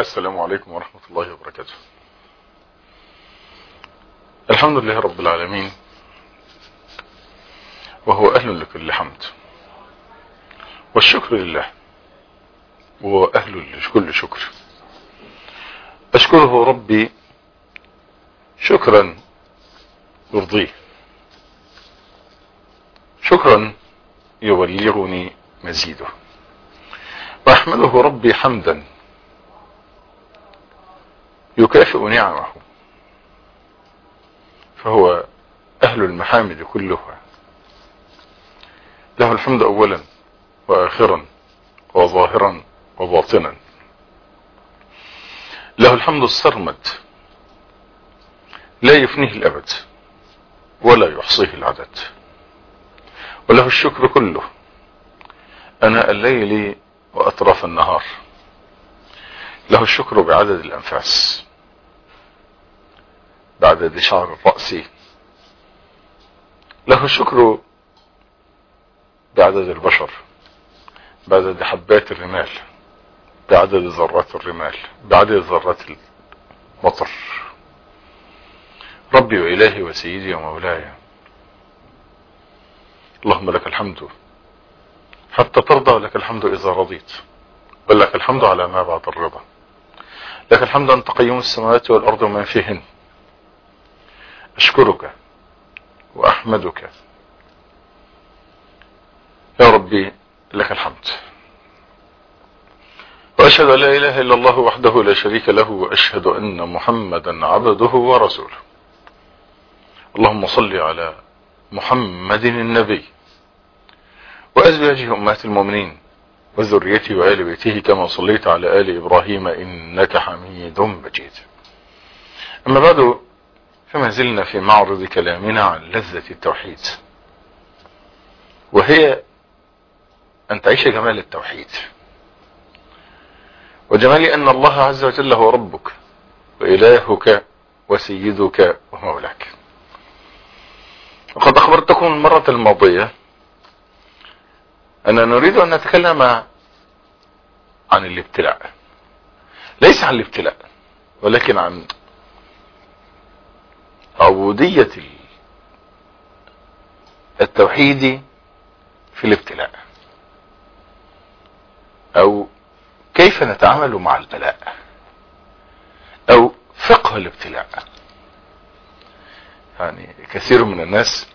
السلام عليكم ورحمة الله وبركاته الحمد لله رب العالمين وهو أهل لكل حمد والشكر لله وهو أهل لكل شكر أشكره ربي شكرا يرضيه شكرا يبلغني مزيده وأحمده ربي حمدا يكافئ نعمه فهو أهل المحامد كلها له الحمد أولا وآخرا وظاهرا وباطنا له الحمد السرمد لا يفنيه الأبد ولا يحصيه العدد وله الشكر كله أناء الليل وأطراف النهار له الشكر بعدد الأنفاس بعدد شعر الرأس له الشكر بعدد البشر بعدد حبات الرمال بعدد ذرات الرمال بعدد ذرات المطر ربي وإلهي وسيدي ومولاي اللهم لك الحمد حتى ترضى ولك الحمد إذا رضيت ولك الحمد على ما بعد الرضا لك الحمد أن تقيم السماوات والأرض ومن فيهن أشكرك وأحمدك يا ربي لك الحمد وأشهد أن لا إله إلا الله وحده لا شريك له وأشهد أن محمدا عبده ورسوله اللهم صل على محمد النبي وأزواجه أمهات المؤمنين وذريته وآل بيته كما صليت على آل إبراهيم إنك حميد مجيد أما بعد فما زلنا في معرض كلامنا عن لذة التوحيد وهي أن تعيش جمال التوحيد وجمال أن الله عز وجل هو ربك وإلهك وسيدك ومولاك وقد أخبرتكم المرة الماضية أننا نريد أن نتكلم عن الابتلاء ليس عن الابتلاء ولكن عن عبودية التوحيد في الابتلاء أو كيف نتعامل مع البلاء أو فقه الابتلاء يعني كثير من الناس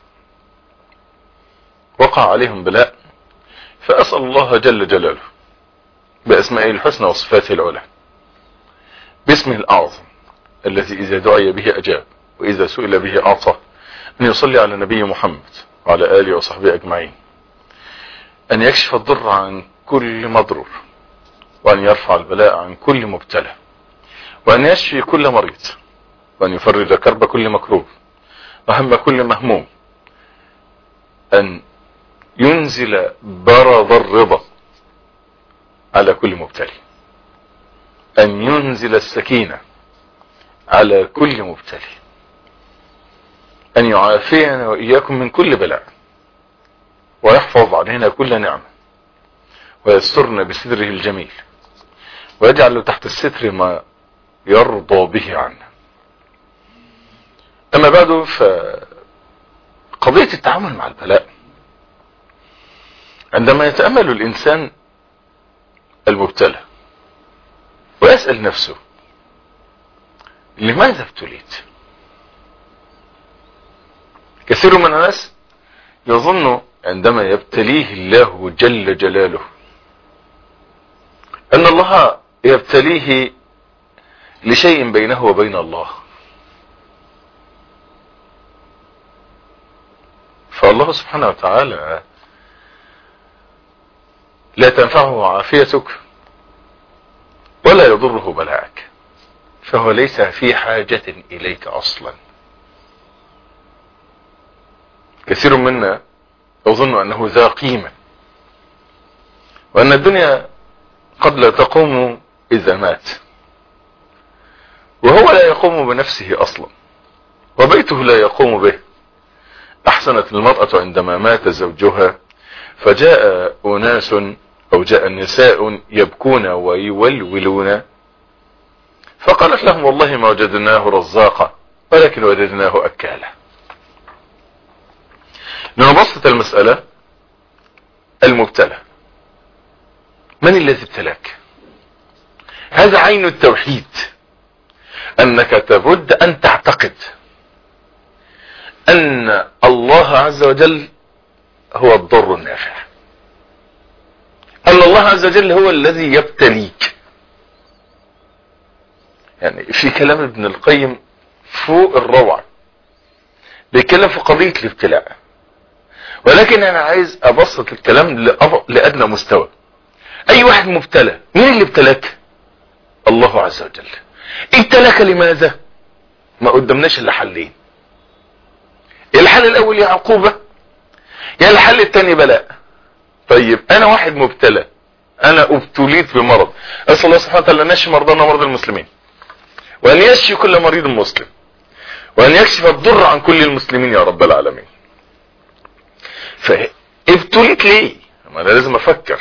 وقع عليهم بلاء فأسأل الله جل جلاله بأسمائه الحسنى وصفاته العلى باسمه الأعظم الذي إذا دعي به أجاب وإذا سئل به أعطى أن يصلي على نبي محمد وعلى آله وصحبه أجمعين أن يكشف الضر عن كل مضرور وأن يرفع البلاء عن كل مبتلى وأن يشفي كل مريض وأن يفرج كرب كل مكروب وهم كل مهموم أن ينزل برد الرضا على كل مبتلي أن ينزل السكينة على كل مبتلي أن يعافينا وإياكم من كل بلاء ويحفظ علينا كل نعمة ويسترنا بستره الجميل ويجعل تحت الستر ما يرضى به عنا أما بعد فقضية التعامل مع البلاء عندما يتأمل الإنسان المبتلى ويسأل نفسه لماذا ابتليت كثير من الناس يظن عندما يبتليه الله جل جلاله أن الله يبتليه لشيء بينه وبين الله فالله سبحانه وتعالى لا تنفعه عافيتك ولا يضره بلاءك فهو ليس في حاجة إليك أصلا كثير منا يظن أنه ذا قيمة وأن الدنيا قد لا تقوم إذا مات وهو لا يقوم بنفسه أصلا وبيته لا يقوم به أحسنت المرأة عندما مات زوجها فجاء أناس أو جاء النساء يبكون ويولولون فقالت لهم والله ما وجدناه رزاقا ولكن وجدناه أكالا لنبسط المسألة المبتلى من الذي ابتلاك هذا عين التوحيد انك تبد ان تعتقد ان الله عز وجل هو الضر النافع ان الله عز وجل هو الذي يبتليك يعني في كلام ابن القيم فوق الروعة بيتكلم في قضية الابتلاء ولكن انا عايز ابسط الكلام لادنى مستوى اي واحد مبتلى مين اللي ابتلاك الله عز وجل ابتلاك لماذا ما قدمناش الا حلين الحل الاول يا عقوبة يا الحل الثاني بلاء طيب انا واحد مبتلى انا ابتليت بمرض اسال الله سبحانه وتعالى ان يشفي مرضانا ومرضى المسلمين وان يشفي كل مريض مسلم وان يكشف الضر عن كل المسلمين يا رب العالمين فابتليت ليه ما انا لازم افكر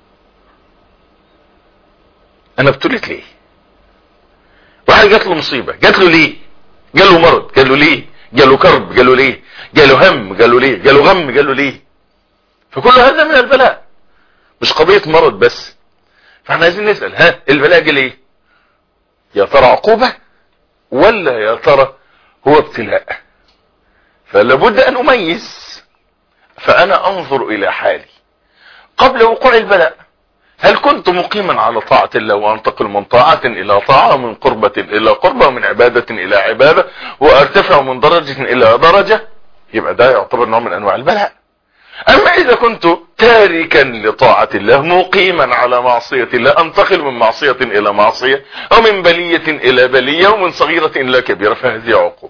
انا ابتليت ليه واحد جات له مصيبة جات له ليه جاله مرض جاله ليه جاله كرب جاله ليه جاله هم جاله ليه جاله غم جاله ليه فكل هذا من البلاء مش قضية مرض بس فاحنا عايزين نسأل ها البلاء جه ليه يا ترى عقوبة ولا يا ترى هو ابتلاء فلابد ان اميز فانا انظر الى حالي قبل وقوع البلاء هل كنت مقيما على طاعة الله وانتقل من طاعة الى طاعة من قربة الى قربة ومن عبادة الى عبادة وارتفع من درجة الى درجة يبقى ده يعتبر نوع من انواع البلاء اما اذا كنت تاركا لطاعة الله مقيما على معصية الله انتقل من معصية الى معصية او من بلية الى بلية ومن صغيرة الى كبيرة فهذه عقوبة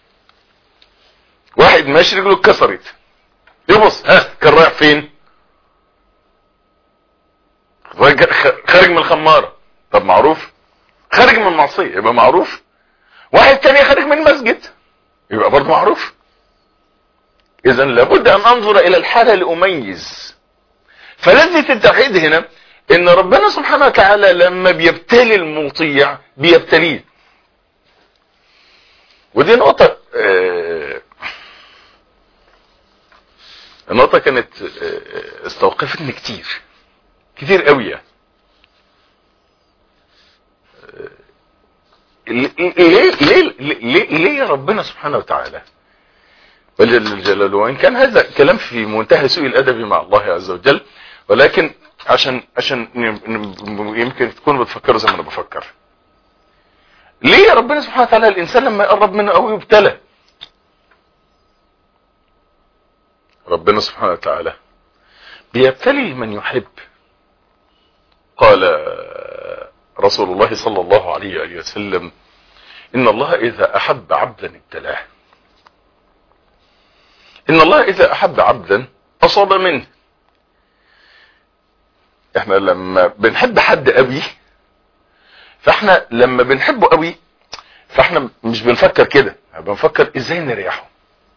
واحد ماشي رجله اتكسرت يبص ها كان رايح فين خارج من الخمارة طب معروف خارج من المعصية يبقى معروف واحد تاني خارج من المسجد يبقى برضه معروف اذا لابد ان انظر الى الحالة لاميز فلذة التوحيد هنا ان ربنا سبحانه وتعالى لما بيبتلي المطيع بيبتليه ودي نقطة اه النقطة كانت اه استوقفتني كتير كتير قوي يعني ليه ليه ليه ليه ربنا سبحانه وتعالى وجل جلاله وان كان هذا كلام في منتهى سوء الادب مع الله عز وجل ولكن عشان عشان يمكن تكونوا بتفكروا زي ما انا بفكر ليه ربنا سبحانه وتعالى الانسان لما يقرب منه قوي يبتلى ربنا سبحانه وتعالى بيبتلي من يحب قال رسول الله صلى الله عليه وآله وسلم إن الله إذا أحب عبدا ابتلاه إن الله إذا أحب عبدا أصاب منه احنا لما بنحب حد قوي فاحنا لما بنحبه قوي فاحنا مش بنفكر كده بنفكر ازاي نريحه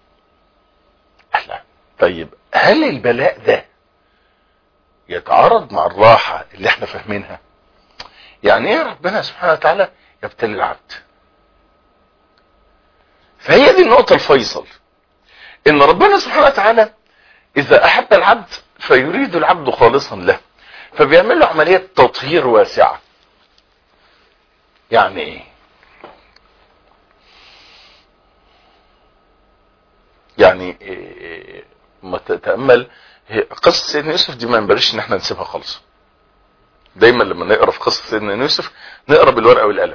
لا طيب هل البلاء ده يتعارض مع الراحة اللي احنا فاهمينها يعني ايه ربنا سبحانه وتعالى يبتلي العبد فهي دي النقطة الفيصل ان ربنا سبحانه وتعالى اذا احب العبد فيريد العبد خالصا له فبيعمل له عملية تطهير واسعة يعني ايه يعني إيه ما تتأمل قصة سيدنا يوسف دي ما ينبغيش ان احنا نسيبها خالص دايما لما نقرا في قصة سيدنا يوسف نقرا بالورقة والقلم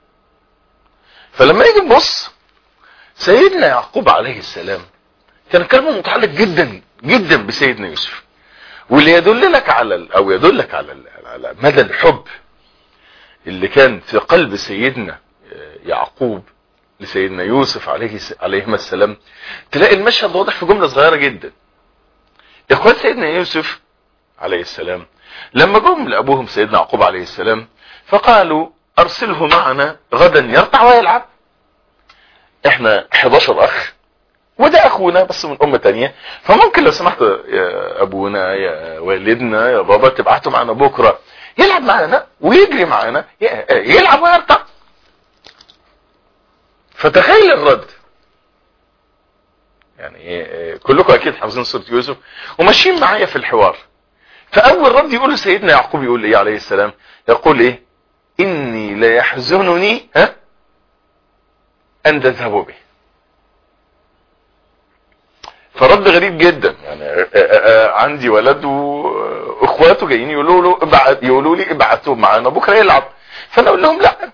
فلما نيجي نبص سيدنا يعقوب عليه السلام كان كلامه متعلق جدا جدا بسيدنا يوسف واللي يدلك على او يدلك على على مدى الحب اللي كان في قلب سيدنا يعقوب لسيدنا يوسف عليه عليهما السلام تلاقي المشهد واضح في جمله صغيره جدا اخوات سيدنا يوسف عليه السلام لما جم لابوهم سيدنا يعقوب عليه السلام فقالوا ارسله معنا غدا يرتع ويلعب احنا 11 اخ وده اخونا بس من امه تانية فممكن لو سمحت يا ابونا يا والدنا يا بابا تبعته معنا بكره يلعب معنا ويجري معنا يلعب ويرتع فتخيل الرد يعني إيه كلكم اكيد حافظين سوره يوسف وماشيين معايا في الحوار فاول رد يقول سيدنا يعقوب يقول ايه عليه السلام يقول ايه اني لا يحزنني ها ان تذهبوا به فرد غريب جدا يعني عندي ولد واخواته جايين يقولوا له ابعت يقولوا لي ابعتوه معانا بكره يلعب فانا اقول لهم لا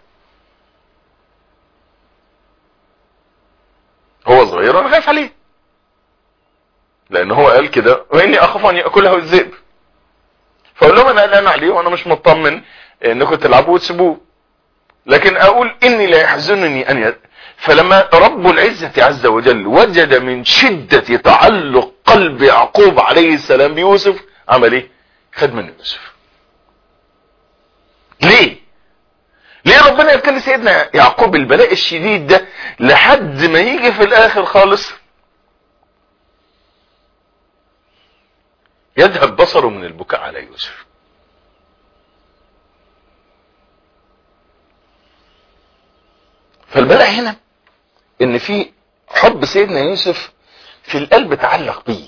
هو صغير وانا خايف عليه لان هو قال كده واني اخاف ان ياكله الذئب فاقول لهم انا قلقان عليه وانا مش مطمن انكم تلعبوا وتسيبوه لكن اقول اني لا يحزنني ان ي... فلما رب العزة عز وجل وجد من شدة تعلق قلب يعقوب عليه السلام بيوسف عمل ايه خد منه يوسف ليه ليه ربنا يبتلي سيدنا يعقوب البلاء الشديد ده لحد ما يجي في الاخر خالص يذهب بصره من البكاء على يوسف فالبلاء هنا ان في حب سيدنا يوسف في القلب تعلق بيه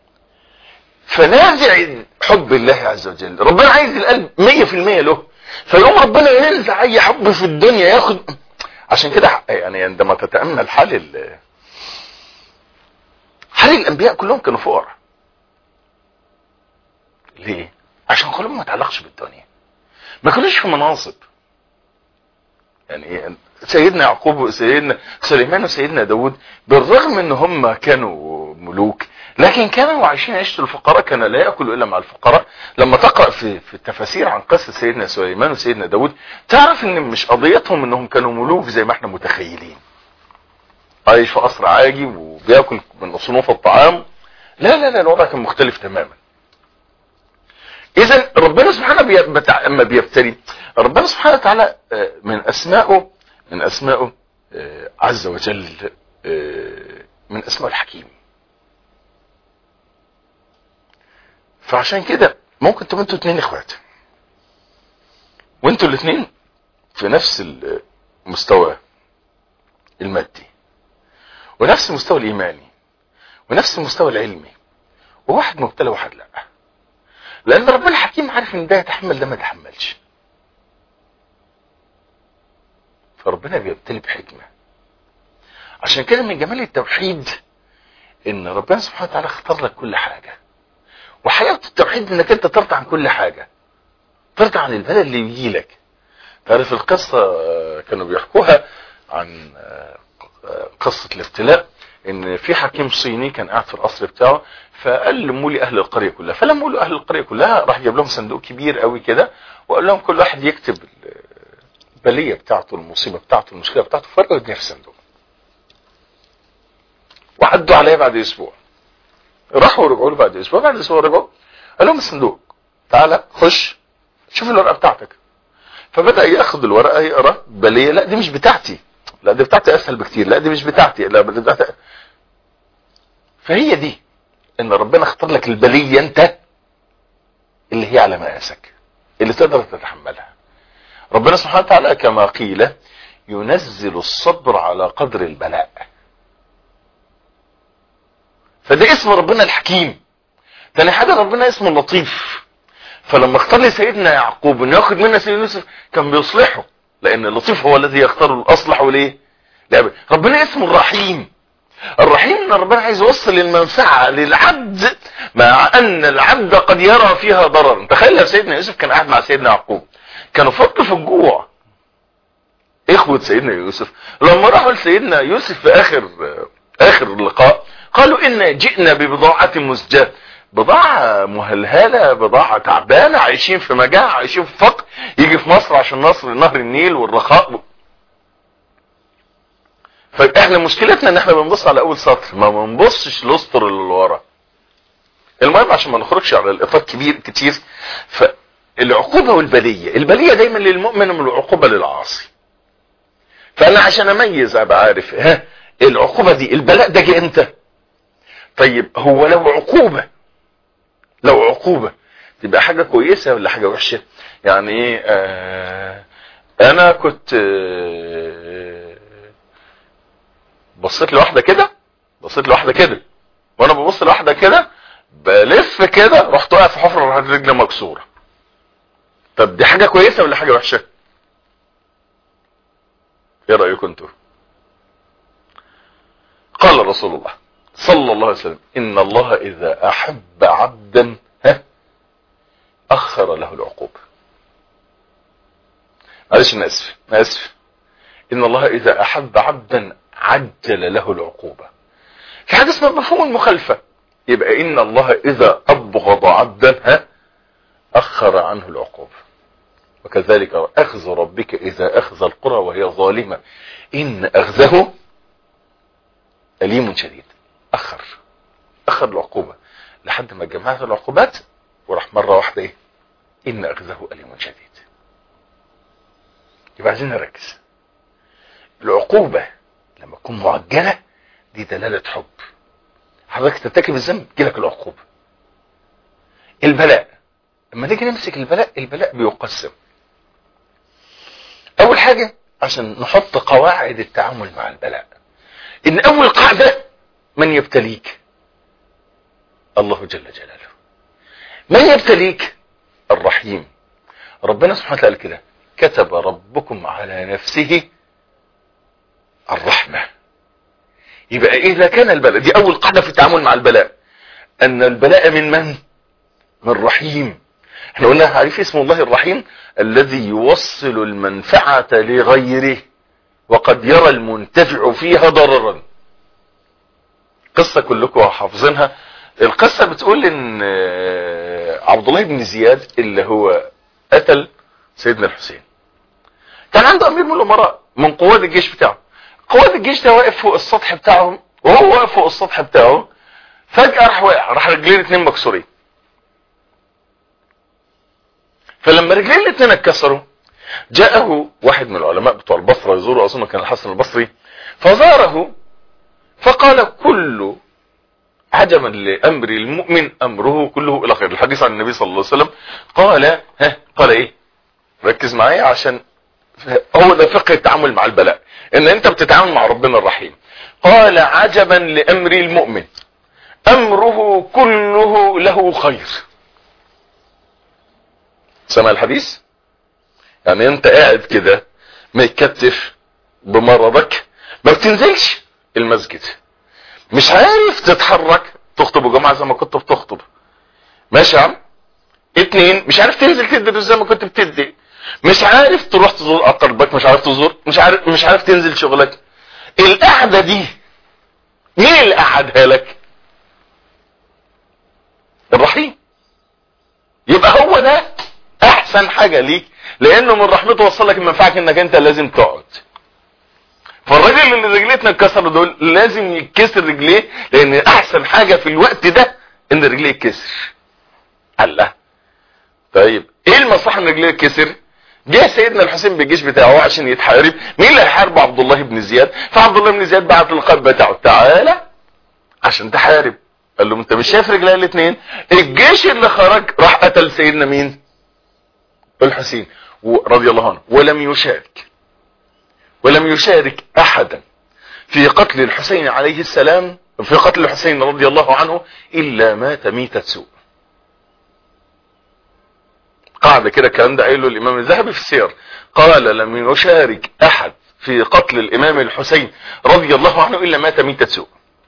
فنازع حب الله عز وجل ربنا عايز القلب مية في المية له فيقوم ربنا ينزع اي حب في الدنيا ياخد عشان كده يعني عندما تتأمل حال ال حال الانبياء كلهم كانوا فقراء ليه عشان قلوبهم ما تعلقش بالدنيا ما كانوش في مناصب يعني سيدنا يعقوب وسيدنا سليمان وسيدنا داود بالرغم ان هم كانوا ملوك لكن كانوا عايشين عيشة الفقراء كان لا يأكل إلا مع الفقراء لما تقرأ في, في التفاسير عن قصة سيدنا سليمان وسيدنا داود تعرف ان مش قضيتهم انهم كانوا ملوك زي ما احنا متخيلين عايش في قصر عاجي وبياكل من صنوف الطعام لا لا لا الوضع كان مختلف تماما اذا ربنا سبحانه بيبتع... اما بيبتلي ربنا سبحانه وتعالى من اسمائه من اسمائه عز وجل من اسماء الحكيم فعشان كده ممكن تبقوا انتوا اتنين اخوات وانتوا الاتنين في نفس المستوى المادي ونفس المستوى الايماني ونفس المستوى العلمي وواحد مبتلى وواحد لا لان ربنا الحكيم عارف ان ده يتحمل ده ما يتحملش فربنا بيبتلي بحكمة عشان كده من جمال التوحيد ان ربنا سبحانه وتعالى اختار لك كل حاجة وحياة التوحيد انك انت ترضى عن كل حاجة ترضى عن البلاء اللي يجي لك تعرف القصة كانوا بيحكوها عن قصة الابتلاء ان في حكيم صيني كان قاعد في القصر بتاعه فقال لموا لي اهل القرية كلها فلموا له اهل القرية كلها راح جاب لهم صندوق كبير قوي كده وقال لهم كل واحد يكتب البلية بتاعته المصيبة بتاعته المشكلة بتاعته فرقوا الدنيا في الصندوق وعدوا عليا بعد اسبوع راحوا ورجعوا له بعد اسبوع بعد اسبوع رجعوا قال لهم الصندوق تعالى خش شوف الورقة بتاعتك فبدأ ياخد الورقة يقرا بلية لا دي مش بتاعتي لا دي بتاعتي اسهل بكتير لا دي مش بتاعتي لا دي بتاعتي فهي دي ان ربنا اختار لك البلية انت اللي هي على مقاسك اللي تقدر تتحملها ربنا سبحانه وتعالى كما قيل ينزل الصبر على قدر البلاء فده اسم ربنا الحكيم تاني حاجة ربنا اسمه اللطيف فلما اختار لي سيدنا يعقوب انه ياخد منا سيدنا يوسف كان بيصلحه لان اللطيف هو الذي يختار الاصلح وليه لا ربنا اسمه الرحيم الرحيم ان ربنا عايز يوصل المنفعة للعبد مع ان العبد قد يرى فيها ضرر تخيل لو سيدنا يوسف كان قاعد مع سيدنا يعقوب كانوا فكوا في الجوع اخوة سيدنا يوسف لما راحوا لسيدنا يوسف في اخر اخر اللقاء قالوا ان جئنا ببضاعة مزجاة بضاعة مهلهلة بضاعة تعبانة عايشين في مجاعة عايشين في فقر يجي في مصر عشان نصر نهر النيل والرخاء فاحنا مشكلتنا ان احنا بنبص على اول سطر ما بنبصش الاسطر اللي ورا المهم عشان ما نخرجش على الاطار كبير كتير فالعقوبة والبلية البلية دايما للمؤمن والعقوبة للعاصي فانا عشان اميز ابقى عارف ها العقوبة دي البلاء ده جه امتى طيب هو لو عقوبة لو عقوبة تبقى حاجة كويسة ولا حاجة وحشة يعني ايه آه انا كنت آه بصيت لواحده كده بصيت لواحده كده وانا ببص لواحده كده بلف كده رحت واقع في حفره راحت رجلي مكسوره طب دي حاجه كويسه ولا حاجه وحشه ايه رايكم انتوا قال رسول الله صلى الله عليه وسلم ان الله اذا احب عبدا ها اخر له العقوبه معلش انا اسف انا اسف ان الله اذا احب عبدا عجل له العقوبه في حاجه اسمها مفهوم المخالفه يبقى ان الله اذا ابغض عبدا ها اخر عنه العقوبه وكذلك اخذ ربك اذا اخذ القرى وهي ظالمه ان اخذه اليم شديد اخر اخر العقوبه لحد ما جمعت العقوبات وراح مره واحده ايه ان اخذه اليم شديد يبقى عايزين نركز العقوبه لما تكون معجله دي دلاله حب حضرتك ترتكب الذنب تجيلك العقوبه البلاء لما نيجي نمسك البلاء البلاء بيقسم اول حاجه عشان نحط قواعد التعامل مع البلاء ان اول قاعده من يبتليك الله جل جلاله من يبتليك الرحيم ربنا سبحانه وتعالى كده كتب ربكم على نفسه الرحمة يبقى اذا كان البلاء دي اول قاعدة في التعامل مع البلاء ان البلاء من من من رحيم احنا قلنا عارف اسم الله الرحيم الذي يوصل المنفعة لغيره وقد يرى المنتفع فيها ضررا قصة كلكم حافظينها القصة بتقول ان عبد الله بن زياد اللي هو قتل سيدنا الحسين كان عنده امير من الامراء من قوات الجيش بتاعه قوات الجيش ده واقف فوق السطح بتاعهم وهو واقف فوق السطح بتاعه فجأة راح واقع راح رجلين اتنين مكسورين فلما رجلين الاتنين اتكسروا جاءه واحد من العلماء بتوع البصرة يزوره اظن كان الحسن البصري فزاره فقال كل عجبا لامر المؤمن امره كله الى خير الحديث عن النبي صلى الله عليه وسلم قال ها قال ايه ركز معايا عشان هو ده فقه التعامل مع البلاء ان انت بتتعامل مع ربنا الرحيم قال عجبا لامر المؤمن امره كله له خير سمع الحديث يعني انت قاعد كده متكتف بمرضك ما بتنزلش المسجد مش عارف تتحرك تخطب جمعة زي ما كنت بتخطب ماشي يا عم اتنين مش عارف تنزل تدرس زي ما كنت بتدي مش عارف تروح تزور اقربك مش عارف تزور مش عارف مش عارف تنزل شغلك القعده دي مين اللي قعدها لك الرحيم يبقى هو ده احسن حاجه ليك لانه من رحمته وصل لك المنفعه انك انت لازم تقعد فالراجل اللي رجليه اتكسر دول لازم يتكسر رجليه لان احسن حاجه في الوقت ده ان رجليه يتكسر الله طيب ايه المصلحه ان رجليه يتكسر جه سيدنا الحسين بالجيش بتاعه عشان يتحارب مين اللي هيحارب عبد الله بن زياد فعبد الله بن زياد بعت القائد بتاعه تعالى عشان تحارب قال له انت مش شايف رجلي الاثنين الجيش اللي خرج راح قتل سيدنا مين الحسين رضي الله عنه ولم يشارك ولم يشارك احدا في قتل الحسين عليه السلام في قتل الحسين رضي الله عنه الا مات ميتة سوء قاعدة كده الكلام ده قايله الامام الذهبي في السير قال لم يشارك احد في قتل الامام الحسين رضي الله عنه الا مات ميتة سوء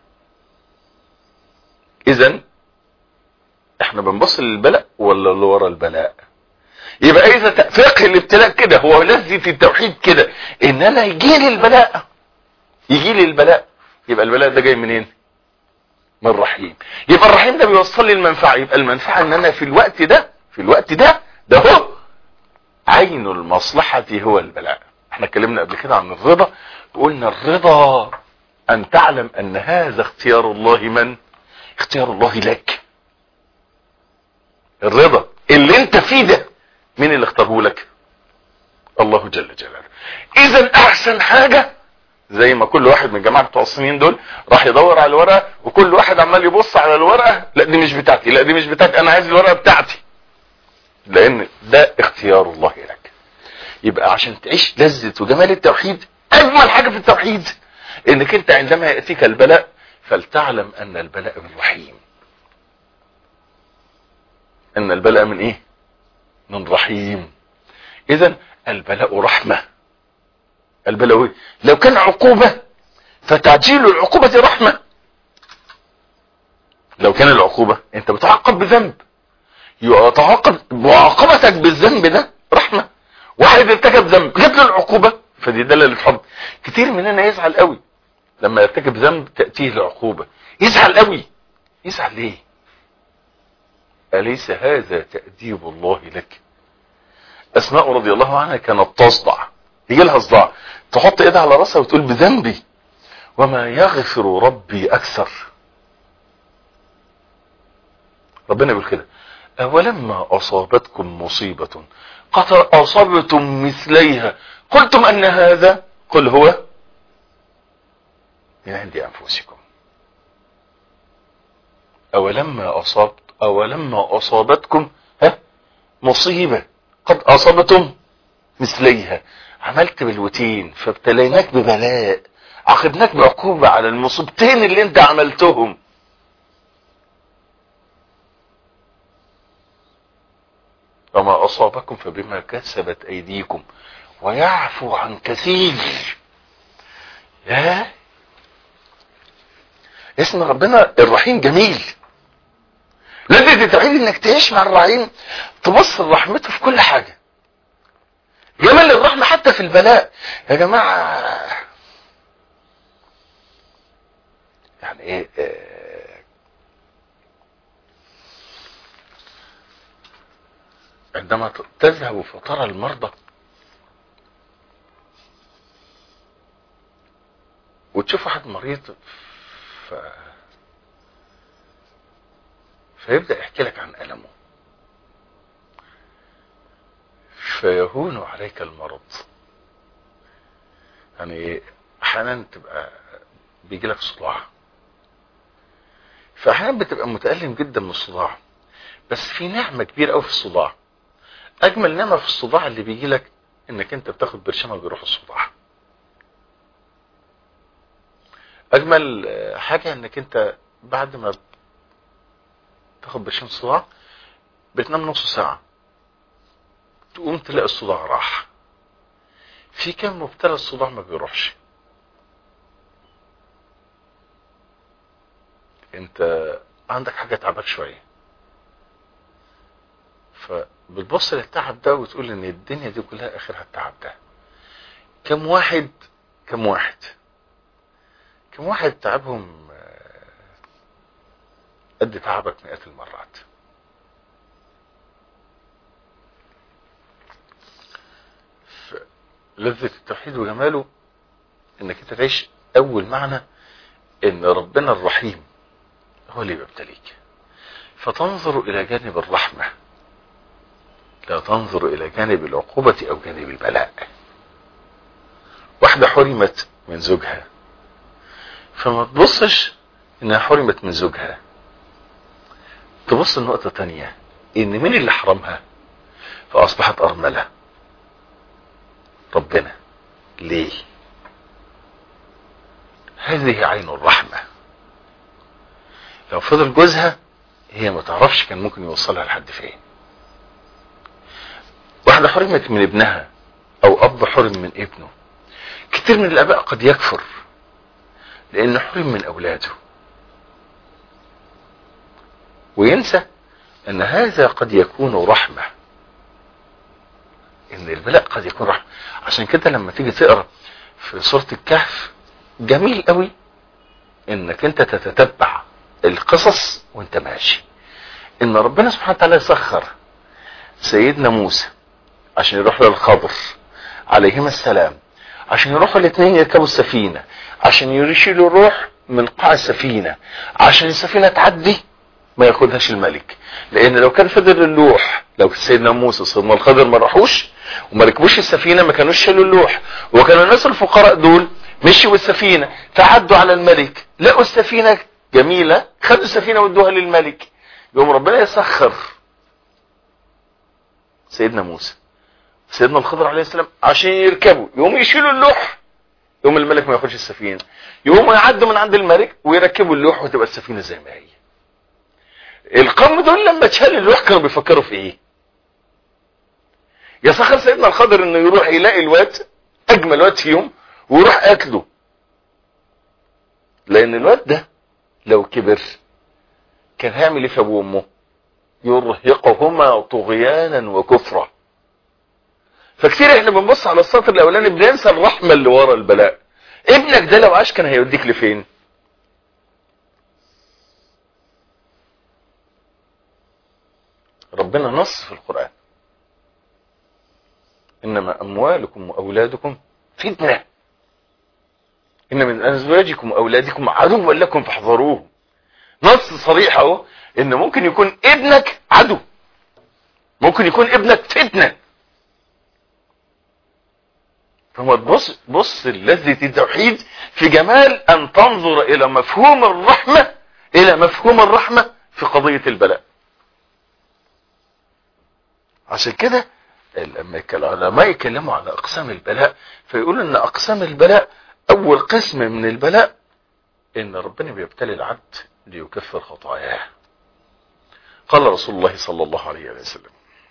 اذا احنا بنبص للبلاء ولا اللي ورا البلاء يبقى اذا فقه الابتلاء كده هو لذة التوحيد كده ان انا يجي لي البلاء يجي لي البلاء يبقى البلاء ده جاي منين من الرحيم يبقى الرحيم ده بيوصل لي المنفعه يبقى المنفعه ان انا في الوقت ده في الوقت ده ده هو عين المصلحة هو البلاء احنا اتكلمنا قبل كده عن الرضا وقلنا الرضا ان تعلم ان هذا اختيار الله من اختيار الله لك الرضا اللي انت فيه ده مين اللي اختاره لك الله جل جلاله اذا احسن حاجة زي ما كل واحد من الجماعة بتوع الصينيين دول راح يدور على الورقة وكل واحد عمال يبص على الورقة لا دي مش بتاعتي لا دي مش بتاعتي انا عايز الورقة بتاعتي لان ده اختيار الله لك يبقى عشان تعيش لذة وجمال التوحيد اجمل حاجة في التوحيد انك انت عندما يأتيك البلاء فلتعلم ان البلاء من رحيم ان البلاء من ايه من رحيم اذا البلاء رحمة البلاء إيه؟ لو كان عقوبة فتعجيل العقوبة رحمة لو كان العقوبة انت بتعاقب بذنب يتعاقب معاقبتك بالذنب ده رحمة واحد ارتكب ذنب جاب له العقوبة فدي دلالة حب كتير مننا يزعل قوي لما يرتكب ذنب تأتيه العقوبة يزعل قوي يزعل ليه أليس هذا تأديب الله لك أسماء رضي الله عنها كانت تصدع يجي لها صداع تحط ايدها على راسها وتقول بذنبي وما يغفر ربي أكثر ربنا يقول كده أولما أصابتكم مصيبة قد أصبتم مثليها قلتم أن هذا قل هو من عند أنفسكم أولما أصابت أولما أصابتكم ها مصيبة قد أصبتم مثليها عملت بالوتين فابتليناك ببلاء عاقبناك بعقوبة على المصيبتين اللي انت عملتهم وما أصابكم فبما كسبت أيديكم ويعفو عن كثير يا اسم ربنا الرحيم جميل لازم تتعيد انك تعيش مع الرحيم تبص لرحمته في كل حاجة جمال الرحمة حتى في البلاء يا جماعة يعني ايه آه عندما تذهب فترى المرضى وتشوف واحد مريض ف... فيبدأ يحكي لك عن ألمه فيهون عليك المرض يعني احيانا تبقى بيجي لك صداع فاحيانا بتبقى متألم جدا من الصداع بس في نعمة كبيرة قوي في الصداع اجمل نعمة في الصداع اللي بيجي لك انك انت بتاخد برشامة بيروح الصداع اجمل حاجة انك انت بعد ما تاخد برشام صداع بتنام نص ساعة تقوم تلاقي الصداع راح في كم مبتلى الصداع ما بيروحش انت عندك حاجة تعبك شوية فبتبص للتعب ده وتقول ان الدنيا دي كلها اخرها التعب ده كم واحد كم واحد كم واحد تعبهم قد تعبك مئات المرات لذة التوحيد وجماله انك انت تعيش اول معنى ان ربنا الرحيم هو اللي بيبتليك فتنظر الى جانب الرحمة لا تنظر الى جانب العقوبة او جانب البلاء واحدة حرمت من زوجها فما تبصش انها حرمت من زوجها تبص النقطة تانية ان مين اللي حرمها فاصبحت ارملة ربنا ليه هذه عين الرحمة لو فضل جوزها هي ما تعرفش كان ممكن يوصلها لحد فين واحدة حرمت من ابنها او اب حرم من ابنه كتير من الاباء قد يكفر لانه حرم من اولاده وينسى ان هذا قد يكون رحمة ان البلاء قد يكون رحمة عشان كده لما تيجي تقرأ في سورة الكهف جميل قوي انك انت تتتبع القصص وانت ماشي ان ربنا سبحانه وتعالى يسخر سيدنا موسى عشان يروح للخضر عليهما السلام عشان يروحوا الاثنين يركبوا السفينة عشان يشيلوا الروح من قاع السفينة عشان السفينة تعدي ما ياخدهاش الملك لان لو كان فضل اللوح لو سيدنا موسى سيدنا الخضر ما راحوش وما ركبوش السفينة ما كانوش شالوا اللوح وكانوا الناس الفقراء دول مشوا السفينة تعدوا على الملك لقوا السفينة جميلة خدوا السفينة وادوها للملك يوم ربنا يسخر سيدنا موسى سيدنا الخضر عليه السلام عشان يركبوا يقوم يشيلوا اللوح يوم الملك ما ياخدش السفينة يقوموا يعدوا من عند الملك ويركبوا اللوح وتبقى السفينة زي ما هي القوم دول لما اتشال اللوح كانوا بيفكروا في ايه يسخر سيدنا الخضر انه يروح يلاقي الواد اجمل واد فيهم ويروح اكله لان الواد ده لو كبر كان هيعمل ايه في ابوه وامه يرهقهما طغيانا وكفرا فكتير احنا بنبص على السطر الاولاني بننسى الرحمه اللي ورا البلاء ابنك ده لو عاش كان هيوديك لفين ربنا نص في القران انما اموالكم واولادكم فتنه ان من ازواجكم واولادكم عدوا لكم فاحذروه نص صريح اهو ان ممكن يكون ابنك عدو ممكن يكون ابنك فتنه فما تبص بص لذة التوحيد في جمال ان تنظر الى مفهوم الرحمة الى مفهوم الرحمة في قضية البلاء عشان كده لما العلماء يتكلموا على اقسام البلاء فيقولوا ان اقسام البلاء اول قسم من البلاء ان ربنا بيبتلي العبد ليكفر خطاياه قال رسول الله صلى الله عليه وسلم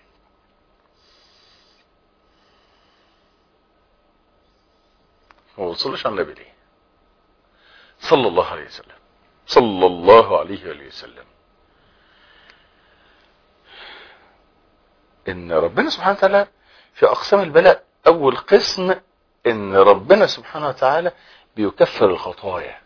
هو وصلش على النبي ليه صلى الله عليه وسلم صلى الله عليه وسلم ان ربنا سبحانه وتعالى في اقسام البلاء اول قسم ان ربنا سبحانه وتعالى بيكفر الخطايا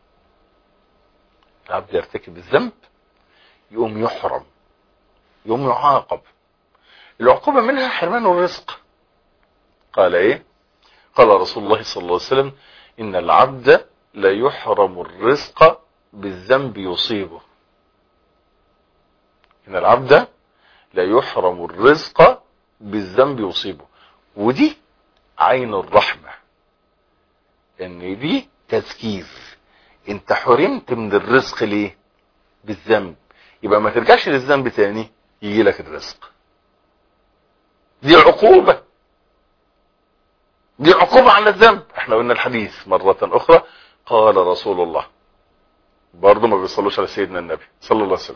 العبد يرتكب الذنب يقوم يحرم يقوم يعاقب العقوبة منها حرمان الرزق قال ايه قال رسول الله صلى الله عليه وسلم ان العبد لا يحرم الرزق بالذنب يصيبه ان العبد لا يحرم الرزق بالذنب يصيبه ودي عين الرحمة ان دي تذكير انت حرمت من الرزق ليه بالذنب يبقى ما ترجعش للذنب تاني يجي لك الرزق دي عقوبة دي عقوبة على الذنب احنا قلنا الحديث مرة اخرى قال رسول الله برضه ما بيصلوش على سيدنا النبي صلى الله عليه وسلم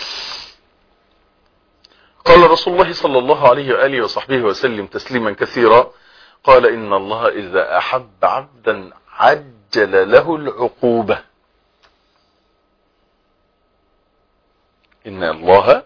قال رسول الله صلى الله عليه وآله وصحبه وسلم تسليما كثيرا قال إن الله إذا أحب عبدا عجل له العقوبة إن الله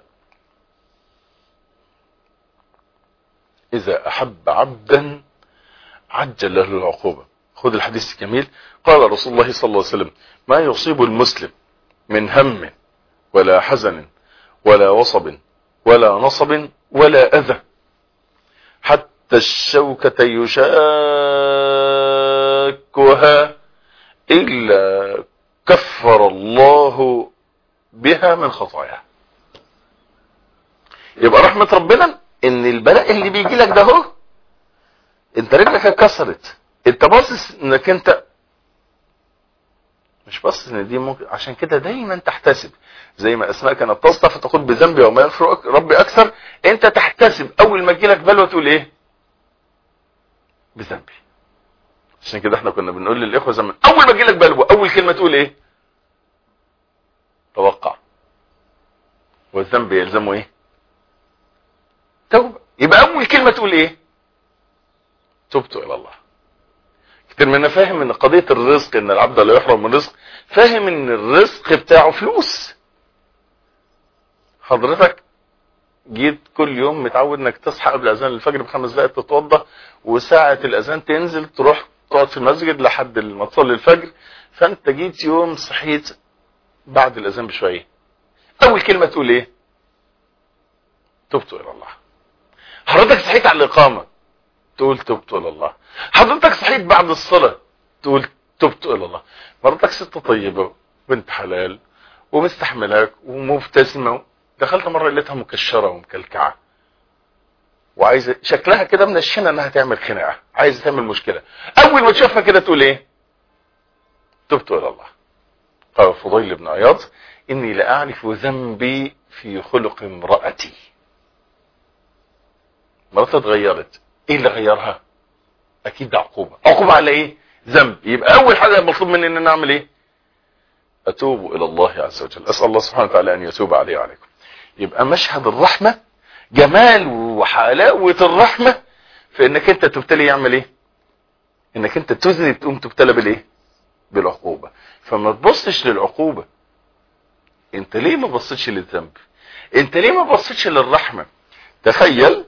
إذا أحب عبدا عجل له العقوبة خذ الحديث الجميل قال رسول الله صلى الله عليه وسلم ما يصيب المسلم من هم ولا حزن ولا وصب ولا نصب ولا أذى حتى الشوكة يشاكها إلا كفر الله بها من خطاياه يبقى رحمة ربنا ان البلاء اللي بيجي لك ده هو انت رجلك اتكسرت انت باصص انك انت مش باصص ان دي ممكن عشان كده دايما تحتسب زي ما اسماء كانت تصدق فتقول بذنبي وما يغفر ربي اكثر انت تحتسب اول ما تجي لك بلوه تقول ايه بذنبي عشان كده احنا كنا بنقول للاخوه زمان اول ما تجي لك بلوه اول كلمه تقول ايه توقع والذنب يلزمه ايه توبه يبقى اول كلمه تقول ايه تبت الى الله كتير منا فاهم ان قضيه الرزق ان العبد لا يحرم من الرزق فاهم ان الرزق بتاعه فلوس حضرتك جيت كل يوم متعود انك تصحى قبل اذان الفجر بخمس دقائق تتوضا وساعه الاذان تنزل تروح تقعد في المسجد لحد ما تصلي الفجر فانت جيت يوم صحيت بعد الاذان بشويه اول كلمه تقول ايه تبت الى الله حضرتك صحيت على الاقامه تقول تبت الى الله حضرتك صحيت بعد الصلاه تقول تبت الى الله مراتك ست طيبه بنت حلال ومستحملاك ومبتسمه دخلت مره لقيتها مكشره ومكلكعه وعايزه شكلها كده منشنه انها تعمل خناقه عايزه تعمل مشكله اول ما تشوفها كده تقول ايه تبت الى الله قال فضيل بن عياض اني لاعرف ذنبي في خلق امراتي مراتها اتغيرت ايه اللي غيرها اكيد ده عقوبه عقوبه على ايه ذنب يبقى اول حاجه المطلوب مني ان انا اعمل ايه اتوب الى الله عز وجل اسال الله سبحانه وتعالى ان يتوب علي وعليكم يبقى مشهد الرحمه جمال وحلاوه الرحمه في انك انت تبتلي يعمل ايه انك انت تذنب تقوم تبتلى بالايه بالعقوبه فما تبصش للعقوبه انت ليه ما بصيتش للذنب انت ليه ما بصيتش للرحمه تخيل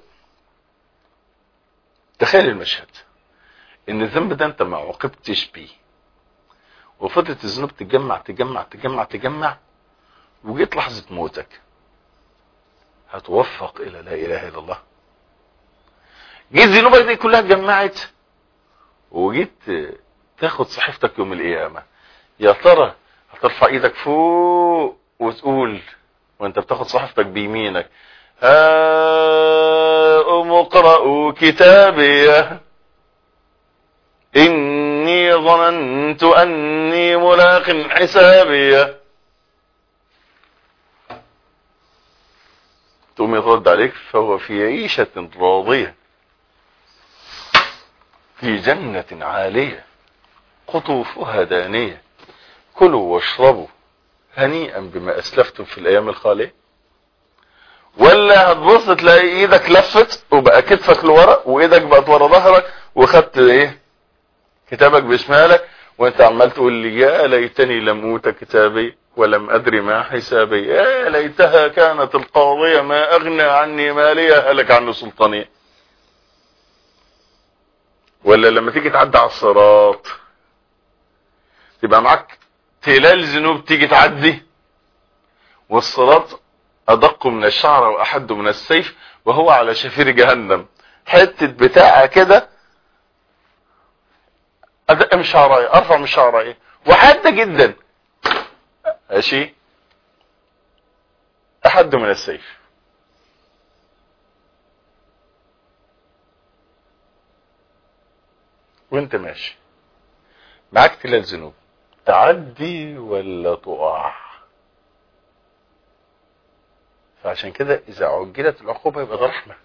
تخيل المشهد ان الذنب ده انت ما عوقبتش بيه وفضلت الذنوب تجمع تجمع تجمع تجمع وجيت لحظة موتك هتوفق الى لا اله الا الله جيت ذنوبك دي كلها اتجمعت وجيت تاخد صحيفتك يوم القيامة يا ترى هترفع ايدك فوق وتقول وانت بتاخد صحيفتك بيمينك هاؤم اقرأوا كتابي إني ظننت أني ملاق حسابي تقوم يرد عليك فهو في عيشة راضية في جنة عالية قطوفها دانية كلوا واشربوا هنيئا بما أسلفتم في الأيام الخالية ولا هتبص تلاقي ايدك لفت وبقى كتفك لورا وايدك بقت ورا ظهرك وخدت ايه كتابك بشمالك وانت عمال تقول لي يا ليتني لم اوت كتابي ولم ادري ما حسابي يا ليتها كانت القاضية ما اغنى عني مالية هلك عني سلطانية ولا لما تيجي تعدي على الصراط تبقى معاك تلال ذنوب تيجي تعدي والصراط ادق من الشعر واحد من السيف وهو على شفير جهنم حتة بتاعة كده ادق من شعرايه ارفع من شعرايه وحادة جدا ماشي احد من السيف وانت ماشي معاك تلال ذنوب تعدي ولا تقع فعشان كده اذا عجلت العقوبة يبقى ده رحمة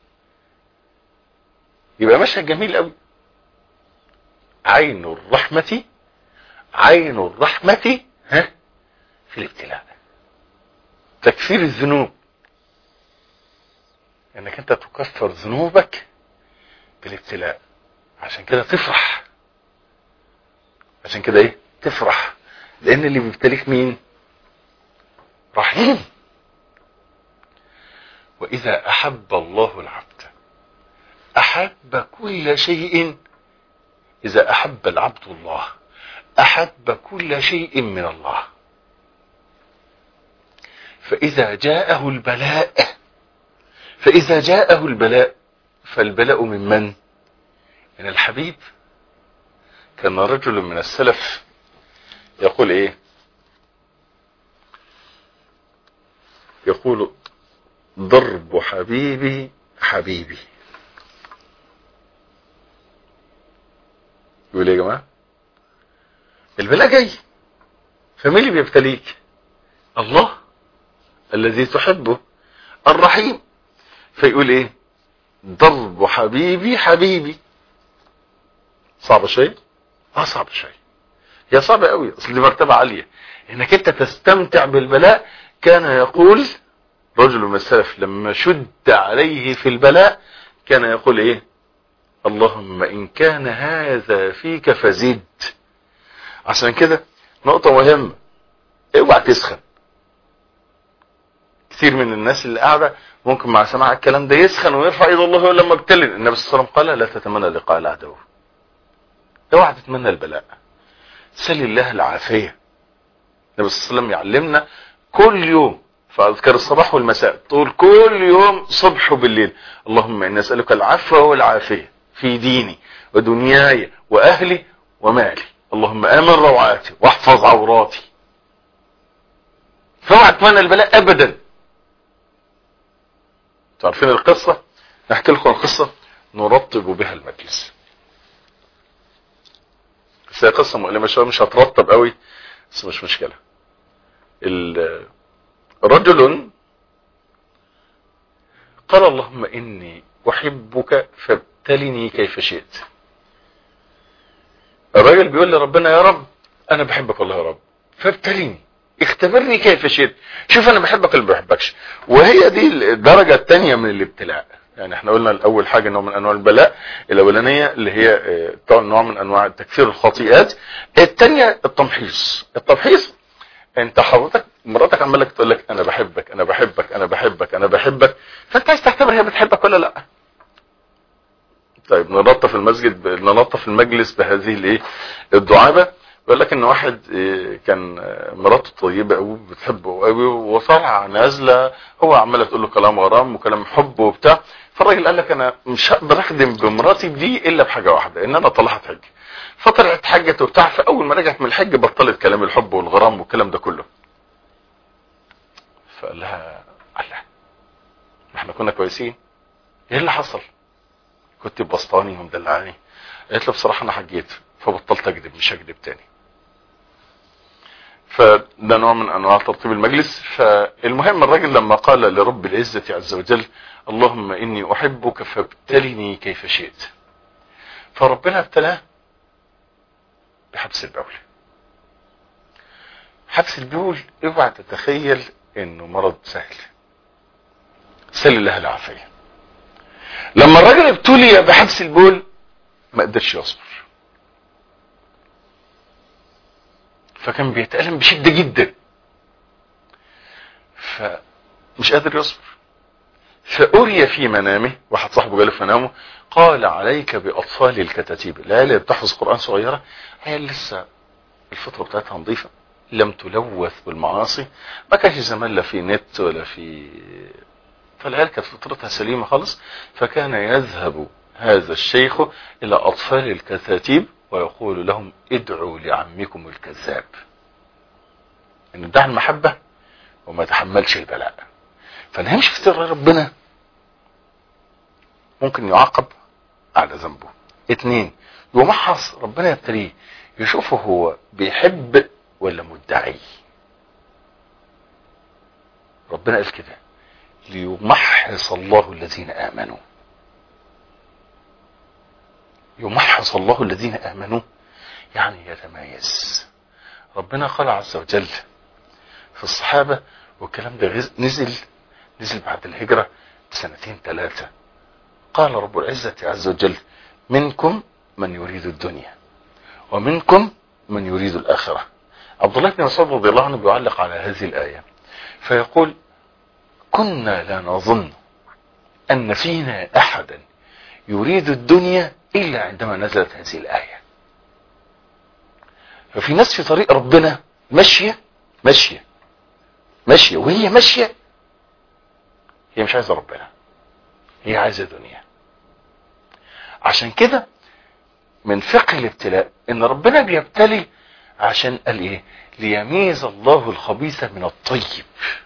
يبقى مشهد جميل قوي عين الرحمة عين الرحمة ها في الابتلاء تكفير الذنوب انك انت تكفر ذنوبك بالابتلاء عشان كده تفرح عشان كده ايه تفرح لان اللي بيبتليك مين رحيم واذا احب الله العبد احب كل شيء اذا احب العبد الله احب كل شيء من الله فاذا جاءه البلاء فاذا جاءه البلاء فالبلاء من من من الحبيب كان رجل من السلف يقول ايه يقول ضرب حبيبي حبيبي يقول ايه يا جماعه البلاء جاي فمين اللي بيبتليك الله الذي تحبه الرحيم فيقول ايه ضرب حبيبي حبيبي صعب شيء اه صعب شيء هي صعبة قوي اصل دي مرتبة عالية انك انت تستمتع بالبلاء كان يقول رجل من السلف لما شد عليه في البلاء كان يقول ايه اللهم ان كان هذا فيك فزد عشان كده نقطة مهمة اوعى تسخن كثير من الناس اللي قاعدة ممكن مع سماع الكلام ده يسخن ويرفع ايد الله ويقول لما ابتلي النبي صلى الله عليه وسلم قال لا تتمنى لقاء العدو اوعى تتمنى البلاء سل الله العافية النبي صلى الله عليه وسلم يعلمنا كل يوم في اذكار الصباح والمساء طول كل يوم صبح وبالليل اللهم اني اسالك العفو والعافيه في ديني ودنياي واهلي ومالي اللهم امن روعاتي واحفظ عوراتي فاوعى اتمنى البلاء ابدا تعرفين القصة نحكي لكم القصة نرطب بها المجلس بس هي قصة مؤلمة شوية مش هترطب قوي بس مش مشكلة رجل قال اللهم إني أحبك فابتلني كيف شئت الراجل بيقول لربنا يا رب انا بحبك والله يا رب فابتليني اختبرني كيف شئت شوف انا بحبك ولا ما بحبكش وهي دي الدرجة الثانية من الابتلاء يعني احنا قلنا الاول حاجة نوع من انواع البلاء الاولانية اللي هي اه، نوع من انواع تكفير الخطيئات الثانية التمحيص التمحيص انت حضرتك مراتك عماله تقول لك انا بحبك انا بحبك انا بحبك انا بحبك فانت عايز تختبر هي بتحبك ولا لا طيب نلطف المسجد ب... نلطف المجلس بهذه الايه الدعابه بيقول لك ان واحد إيه، كان آه، مراته طيبه قوي بتحبه قوي وصارعه نازله هو عماله تقول له كلام غرام وكلام حب وبتاع فالراجل قال لك انا مش هقدر اخدم بمراتي دي الا بحاجه واحده ان انا طلعت حج فطلعت حجت وبتاع فاول ما رجعت من الحج بطلت كلام الحب والغرام والكلام ده كله فقال لها الله ما احنا كنا كويسين ايه اللي حصل كنت بسطاني ومدلعاني قالت له بصراحه انا حجيت فبطلت اكذب مش هكذب تاني فده نوع من انواع ترتيب المجلس فالمهم الراجل لما قال لرب العزة عز وجل اللهم اني احبك فابتلني كيف شئت فربنا ابتلاه بحبس البول حبس البول اوعى تتخيل انه مرض سهل سل الله العافية لما الراجل ابتلي بحبس البول ما قدرش يصبر فكان بيتألم بشدة جدا فمش قادر يصبر فأري في منامه واحد صاحبه جاله في منامه قال عليك بأطفال الكتاتيب العيال اللي بتحفظ قرآن صغيرة عيال لسه الفطرة بتاعتها نظيفة لم تلوث بالمعاصي ما كانش زمان لا في نت ولا في فالعيال كانت فطرتها سليمة خالص فكان يذهب هذا الشيخ إلى أطفال الكتاتيب ويقول لهم ادعوا لعمكم الكذاب ان ادعى المحبة وما تحملش البلاء فنهمش في سر ربنا ممكن يعاقب على ذنبه اتنين يمحص ربنا يبتليه يشوفه هو بيحب ولا مدعي ربنا قال كده ليمحص الله الذين امنوا يمحص الله الذين امنوا يعني يتميز ربنا قال عز وجل في الصحابة والكلام ده نزل نزل بعد الهجرة بسنتين ثلاثة قال رب العزة عز وجل منكم من يريد الدنيا ومنكم من يريد الآخرة عبد الله بن مسعود رضي الله عنه بيعلق على هذه الآية فيقول كنا لا نظن أن فينا أحدا يريد الدنيا إلا عندما نزلت هذه الآية ففي ناس في طريق ربنا ماشية ماشية ماشية وهي ماشية هي مش عايزة ربنا هي عايزة دنيا عشان كده من فقه الابتلاء ان ربنا بيبتلي عشان قال ايه ليميز الله الخبيث من الطيب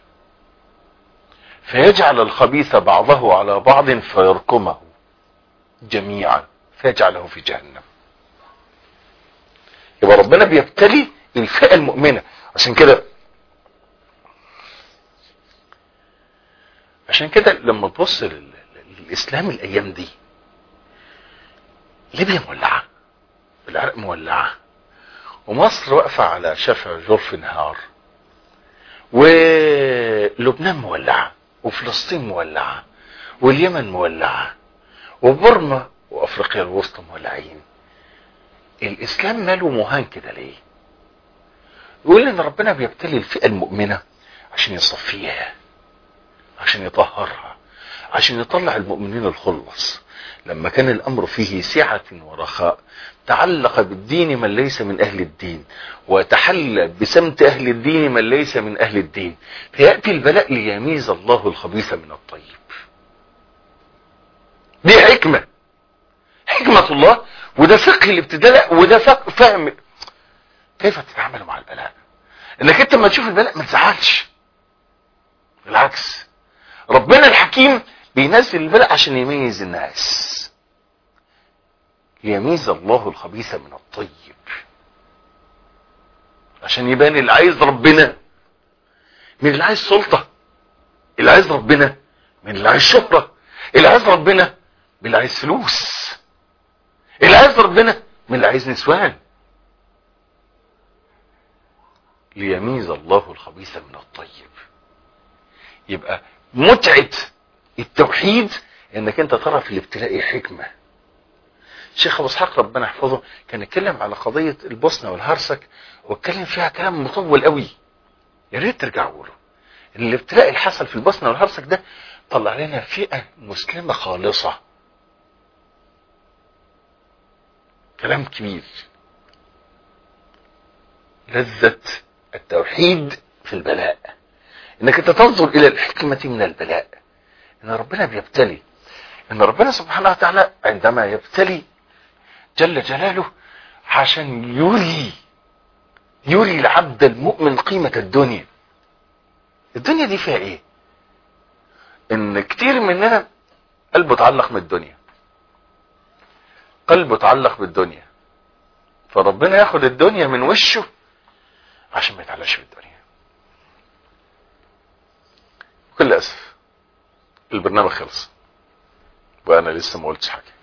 فيجعل الخبيث بعضه على بعض فيركمه جميعا فيجعله في جهنم يبقى ربنا بيبتلي الفئة المؤمنة عشان كده عشان كده لما تبص للإسلام الأيام دي ليبيا مولعة العراق مولعة ومصر واقفة على شفا جرف نهار ولبنان مولعة وفلسطين مولعة واليمن مولعة وبرما وافريقيا الوسطى مولعين الاسلام ماله مهان كده ليه يقول ان ربنا بيبتلي الفئة المؤمنة عشان يصفيها عشان يطهرها عشان يطلع المؤمنين الخلص لما كان الامر فيه سعة ورخاء تعلق بالدين من ليس من اهل الدين وتحلى بسمت اهل الدين من ليس من اهل الدين فيأتي البلاء ليميز الله الخبيث من الطيب دي حكمة حكمة الله وده فقه الابتداء وده فقه فهم كيف تتعامل مع البلاء انك انت لما تشوف البلاء ما تزعلش بالعكس ربنا الحكيم بينزل البلاء عشان يميز الناس يميز الله الخبيث من الطيب عشان يبان اللي عايز ربنا من اللي عايز سلطة اللي عايز ربنا من اللي عايز شهرة اللي عايز ربنا من اللي عايز فلوس اللي عايز ربنا من اللي عايز نسوان ليميز الله الخبيث من الطيب يبقى متعة التوحيد انك انت ترى في الابتلاء حكمة شيخ ابو اسحاق ربنا يحفظه كان يتكلم على قضية البوسنة والهرسك واتكلم فيها كلام مطول قوي يا ريت ترجعوا له ان الابتلاء اللي حصل في البوسنة والهرسك ده طلع لنا فئة مسلمة خالصة كلام كبير لذة التوحيد في البلاء انك انت تنظر الى الحكمة من البلاء ان ربنا بيبتلي ان ربنا سبحانه وتعالى عندما يبتلي جل جلاله عشان يري يري العبد المؤمن قيمة الدنيا الدنيا دي فيها ايه ان كتير مننا قلبه اتعلق من الدنيا قلبه اتعلق بالدنيا فربنا ياخد الدنيا من وشه عشان ما يتعلقش بالدنيا بكل اسف البرنامج خلص وانا لسه ما قلتش حاجه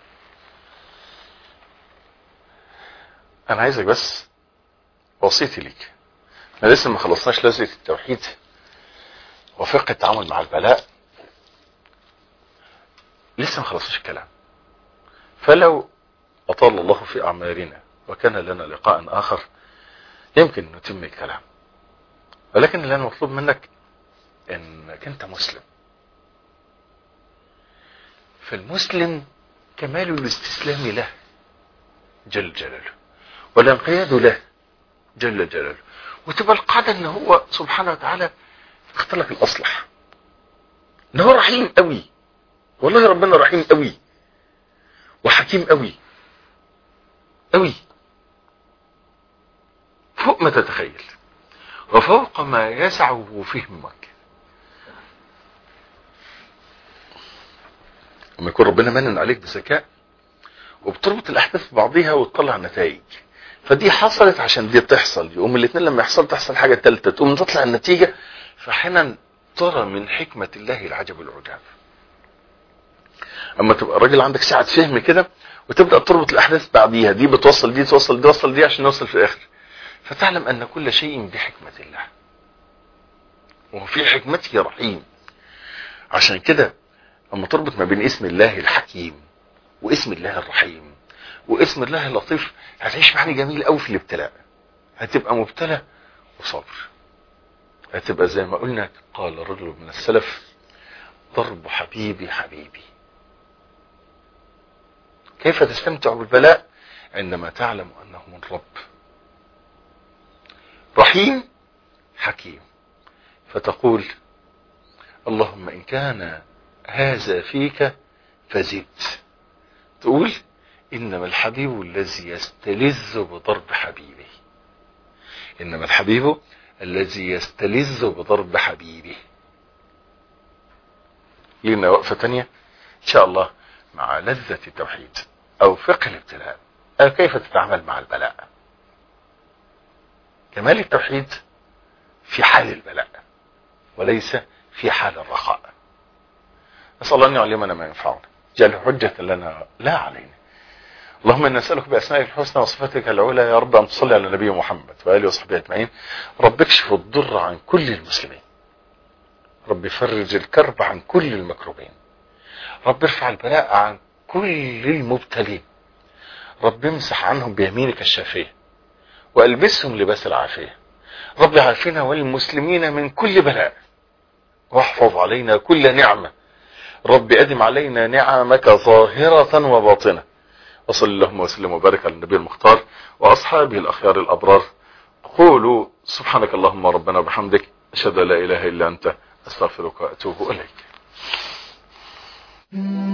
انا عايزك بس وصيتي ليك احنا لسه ما خلصناش لذة التوحيد وفقه التعامل مع البلاء لسه ما خلصناش الكلام فلو اطال الله في اعمارنا وكان لنا لقاء اخر يمكن نتم الكلام ولكن اللي انا مطلوب منك انك انت مسلم فالمسلم كمال الاستسلام له جل جلاله والانقياد له جل جلاله وتبقى القاعدة ان هو سبحانه وتعالى اختار لك الاصلح ان هو رحيم قوي والله ربنا رحيم قوي وحكيم قوي قوي فوق ما تتخيل وفوق ما يسعه فهمك لما يكون ربنا منن عليك بذكاء وبتربط الاحداث ببعضها وتطلع نتائج فدي حصلت عشان دي تحصل يقوم الاثنين لما يحصل تحصل حاجه ثالثه تقوم تطلع النتيجه فاحيانا ترى من حكمه الله العجب العجاب اما تبقى راجل عندك سعه فهم كده وتبدا تربط الاحداث بعضيها دي بتوصل دي توصل دي توصل دي عشان نوصل في الاخر فتعلم ان كل شيء بحكمه الله وفي حكمته رحيم عشان كده اما تربط ما بين اسم الله الحكيم واسم الله الرحيم واسم الله اللطيف هتعيش معاني جميل قوي في الابتلاء هتبقى مبتلى وصبر هتبقى زي ما قلنا قال رجل من السلف ضرب حبيبي حبيبي كيف تستمتع بالبلاء عندما تعلم انه من رب رحيم حكيم فتقول اللهم ان كان هذا فيك فزد تقول انما الحبيب الذي يستلذ بضرب حبيبه انما الحبيب الذي يستلذ بضرب حبيبه لنا وقفة تانية ان شاء الله مع لذة التوحيد او فقه الابتلاء او كيف تتعامل مع البلاء كمال التوحيد في حال البلاء وليس في حال الرخاء نسأل الله أن يعلمنا ما ينفعنا جعل حجة لنا لا علينا اللهم إنا نسألك بأسمائك الحسنى وصفاتك العلى يا رب أن تصلي على نبي محمد وآله وصحبه أجمعين رب اكشف الضر عن كل المسلمين رب فرج الكرب عن كل المكروبين رب ارفع البلاء عن كل المبتلين رب امسح عنهم بيمينك الشافية والبسهم لباس العافية رب عافنا والمسلمين من كل بلاء واحفظ علينا كل نعمة رب أدم علينا نعمك ظاهرة وباطنة وصل اللهم وسلم وبارك على النبي المختار وأصحابه الأخيار الأبرار قولوا سبحانك اللهم ربنا وبحمدك أشهد لا إله إلا أنت أستغفرك وأتوب إليك